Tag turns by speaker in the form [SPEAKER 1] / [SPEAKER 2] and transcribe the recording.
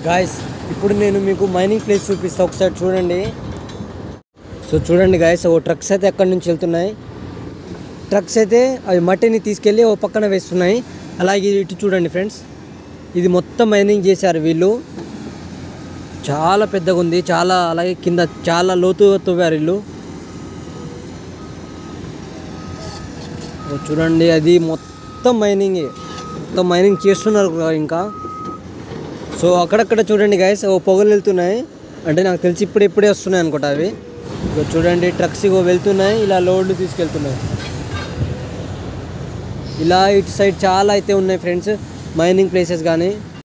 [SPEAKER 1] guys ఇప్పుడు నేను మీకు మైనింగ్ ప్లేస్ చూపిస్తా ఒకసారి చూడండి సో చూడండి గాయస్ ఓ ట్రక్స్ అయితే ఎక్కడి నుంచి వెళ్తున్నాయి ట్రక్స్ అయితే అవి మట్టిని తీసుకెళ్ళి ఓ పక్కన వేస్తున్నాయి అలాగే ఇటు చూడండి ఫ్రెండ్స్ ఇది మొత్తం మైనింగ్ చేశారు వీళ్ళు చాలా పెద్దగా ఉంది చాలా అలాగే కింద చాలా లోతు తవ్వారు వీళ్ళు ఓ చూడండి అది మొత్తం మైనింగ్ మొత్తం మైనింగ్ చేస్తున్నారు కూడా ఇంకా సో అక్కడక్కడ చూడండి గాయస్ ఓ పొగలు వెళ్తున్నాయి అంటే నాకు తెలిసి ఇప్పుడు ఇప్పుడే వస్తున్నాయి అనుకుంటా అవి ఇగో చూడండి ట్రక్స్ ఇగో వెళ్తున్నాయి ఇలా లోడ్లు తీసుకెళ్తున్నాయి ఇలా ఇటు సైడ్ చాలా అయితే ఉన్నాయి ఫ్రెండ్స్ మైనింగ్ ప్లేసెస్ కానీ